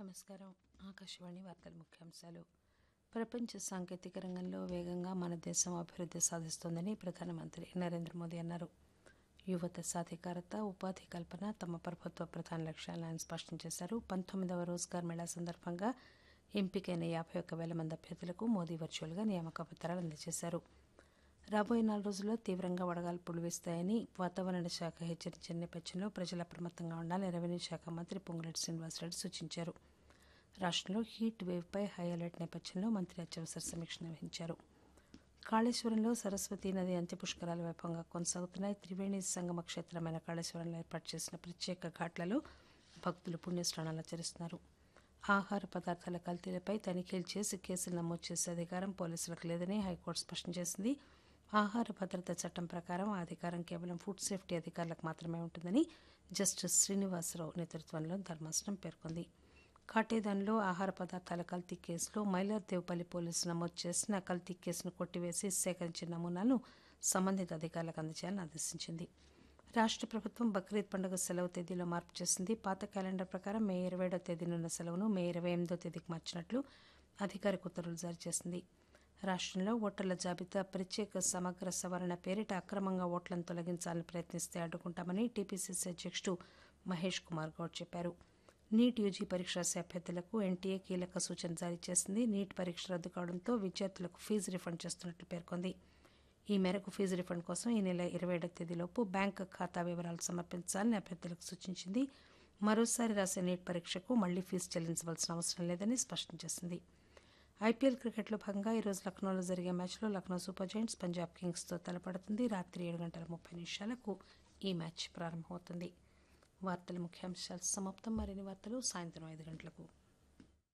నమస్కారం ఆకాశవాణి వార్తల ముఖ్యాంశాలు ప్రపంచ సాంకేతిక రంగంలో వేగంగా మన దేశం అభివృద్ధి సాధిస్తోందని ప్రధానమంత్రి నరేంద్ర మోదీ అన్నారు యువత సాధికారత ఉపాధి కల్పన తమ ప్రభుత్వ ప్రధాన లక్ష్యాలని ఆయన స్పష్టం చేశారు పంతొమ్మిదవ రోజ్గార్ మేళా సందర్భంగా ఎంపికైన యాభై ఒక్క వేల మంది అభ్యర్థులకు మోదీ వర్చువల్గా నియామక పత్రాలు అందజేశారు రాబోయే నాలుగు రోజుల్లో తీవ్రంగా వడగాల్పులు వీస్తాయని వాతావరణ శాఖ హెచ్చరించిన నేపథ్యంలో ప్రజలు అప్రమత్తంగా ఉండాలని రెవెన్యూ శాఖ మంత్రి పొంగులేటి శ్రీనివాసరెడ్డి సూచించారు రాష్టంలో హీట్ వేవ్పై హై అలర్ట్ నేపథ్యంలో మంత్రి అత్యవసర సమీక్ష నిర్వహించారు కాళేశ్వరంలో సరస్వతీ నది అంత్యపుష్కరాలు వైభవంగా కొనసాగుతున్నాయి త్రివేణి సంగమ క్షేత్రమైన కాళేశ్వరంలో ఏర్పాటు చేసిన ప్రత్యేక ఘాట్లలో భక్తులు పుణ్యస్నానాలు ఆచరిస్తున్నారు ఆహార పదార్థాల కల్తీలపై తనిఖీలు చేసి కేసులు నమోదు చేసే అధికారం పోలీసులకు లేదని హైకోర్టు స్పష్టం చేసింది ఆహార భద్రత చట్టం ప్రకారం ఆ అధికారం కేవలం ఫుడ్ సేఫ్టీ అధికారులకు మాత్రమే ఉంటుందని జస్టిస్ శ్రీనివాసరావు నేతృత్వంలో ధర్మాసనం పేర్కొంది కాటేదాన్లో ఆహార పదార్థాల కల్తీ కేసులో మైలర్ దేవపల్లి పోలీసులు నమోదు చేసిన కల్తీ కేసును కొట్టివేసి సేకరించిన నమూనాలను సంబంధిత అధికారులకు అందజేయాలని ఆదేశించింది రాష్ట్ర ప్రభుత్వం బక్రీద్ పండుగ సెలవు తేదీలో మార్పు చేసింది పాత క్యాలెండర్ ప్రకారం మే ఇరవై ఏడో తేదీనున్న సెలవును మే ఇరవై ఎనిమిదో తేదీకి మార్చినట్లు అధికారిక ఉత్తర్వులు జారీ చేసింది రాష్టంలో ఓటర్ల జాబితా ప్రత్యేక సమగ్ర సవరణ పేరిట అక్రమంగా ఓట్లను తొలగించాలని ప్రయత్నిస్తే అడ్డుకుంటామని టీపీసీసీ అధ్యక్షుడు మహేష్ కుమార్ గౌడ్ చెప్పారు నీట్ యూజీ పరీక్ష రాసే అభ్యర్థులకు ఎన్టీఏ కీలక సూచన జారీ చేసింది నీట్ పరీక్ష రద్దు కావడంతో విద్యార్థులకు ఫీజు రిఫండ్ చేస్తున్నట్లు పేర్కొంది ఈ మేరకు ఫీజు రిఫండ్ కోసం ఈ నెల ఇరవై ఏడవ తేదీలోపు బ్యాంకు ఖాతా వివరాలు సమర్పించాలని అభ్యర్థులకు సూచించింది మరోసారి రాసే నీట్ పరీక్షకు మళ్లీ ఫీజు చెల్లించవలసిన అవసరం లేదని స్పష్టం చేసింది ఐపీఎల్ క్రికెట్లో భాగంగా ఈరోజు లక్నోలో జరిగే మ్యాచ్లో లక్నో సూపర్ జైంట్స్ పంజాబ్ కింగ్స్తో తలపడుతుంది రాత్రి ఏడు గంటల ముప్పై నిమిషాలకు ఈ మ్యాచ్ ప్రారంభమవుతుంది వార్తల ముఖ్యాంశాలు సమాప్తం మరిన్ని వార్తలు సాయంత్రం ఐదు గంటలకు